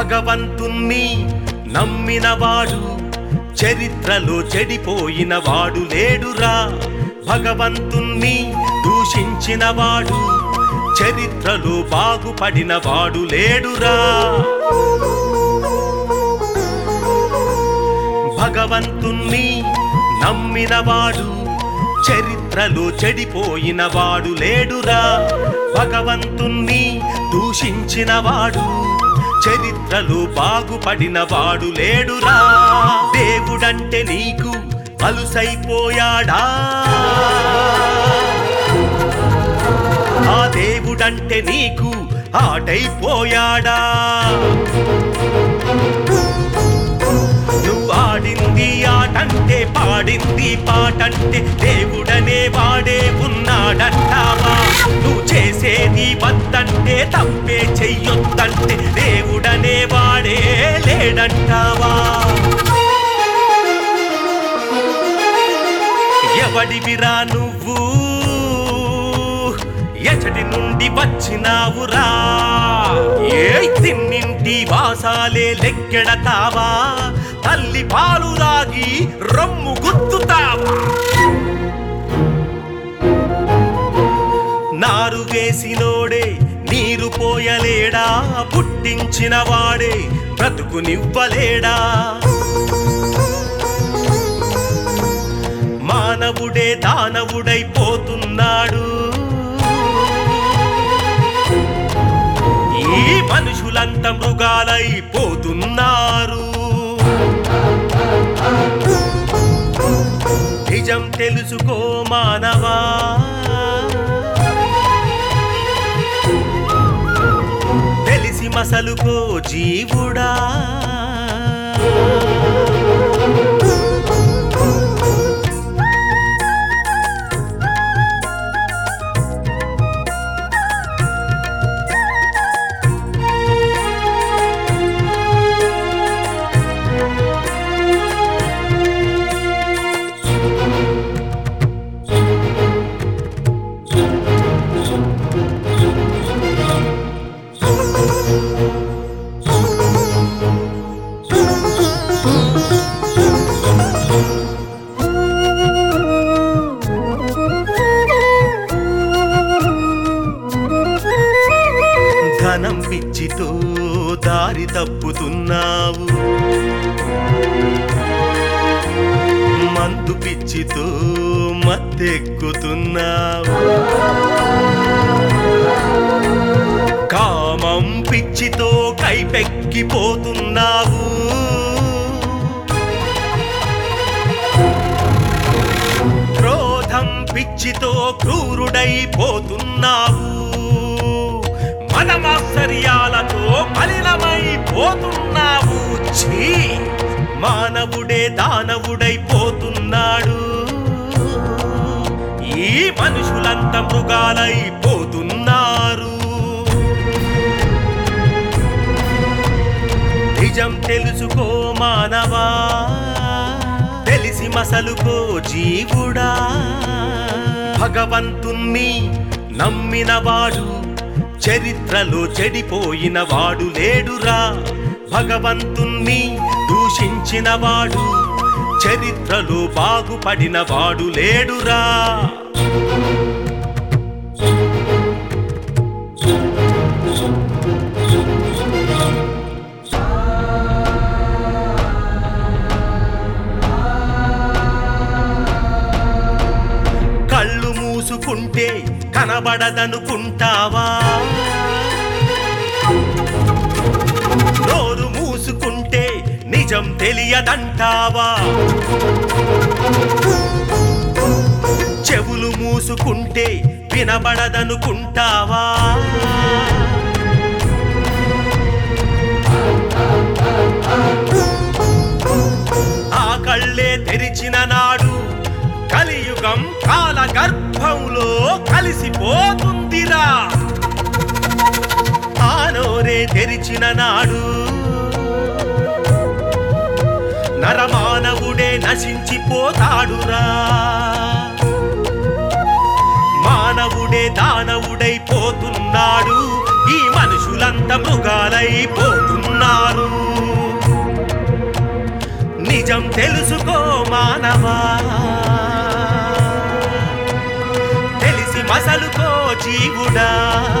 భగవంతుణ్ణి నమ్మినవాడు చరిత్రలో చెడిపోయిన వాడు లేడురా భగవంతుణ్ణి దూషించినవాడు చరిత్రలో బాగుపడిన వాడు లేడురా భగవంతుణ్ణి నమ్మినవాడు చరిత్రలో చెడిపోయిన వాడు లేడురా భగవంతుణ్ణి దూషించినవాడు చరిత్రలో బాగుపడిన వాడు లేడురా దేవుడంటే నీకు అలుసైపోయాడా ఆ దేవుడంటే నీకు ఆటైపోయాడా నువ్వు ఆడింది ఆటంటే పాడింది పాటంటే దేవుడనే వాడే ఉన్నాడంటావా నువ్వు చేసేది వద్దంటే తప్పే చెయ్యొద్దంటే దేవుడనే వాడే లేడంటావా ఎవడివిరా నువ్వు ఎచటి నుండి వచ్చినావురా ఏ తిన్నింటి వాసాలే లెక్కెడతావా తల్లి పాలు రాగి రొమ్ము గుద్దుతావా నారు వేసినోడే నీరు పోయలేడా పుట్టించిన వాడే బ్రతుకునివ్వలేడా మానవుడే దానవుడైపోతున్నాడు ఈ మనుషులంత మృగాలైపోతున్నారు నిజం తెలుసుకో మానవా తెలిసి మసలుకో జీవుడా ధనం పిచ్చితో దారి తప్పుతున్నావు మందు పిచ్చితో మత్తెక్కుతున్నావు కామం పిచ్చితో కైపెక్కిపోతున్నావు క్రోధం పిచ్చితో క్రూరుడైపోతున్నావు మనమాశ్చర్యాలతో మలినమైపోతున్నావు ఛీ మానవుడే దానవుడైపోతున్నాడు ఈ మనుషులంత మృగాలైపోతున్నారు నిజం తెలుసుకో మానవా తెలిసి మసలుకో జీవుడా భగవంతుణ్ణి నమ్మినవాడు చరిత్రలో చెడిపోయిన వాడు లేడురా భగవంతుణ్ణి దూషించినవాడు చరిత్రలో బాగుపడిన వాడు లేడురా కళ్ళు మూసుకుంటే కనబడదనుకుంటావా నోరు మూసుకుంటే నిజం తెలియదంటావా చెవులు మూసుకుంటే వినబడదనుకుంటావా ఆ కళ్ళే తెరిచిన నాడు కలియుగం కాల గర్భంలో కలిసిపోతుందిరా ఆ నోరే తెరిచిన నాడు నరమానవుడే నశించిపోతాడురా మానవుడే దానవుడైపోతున్నాడు ఈ మనుషులంతా మృగాలైపోతున్నారు తెలుసుకో మానవా తెలిసి మసలుకో జీవుడా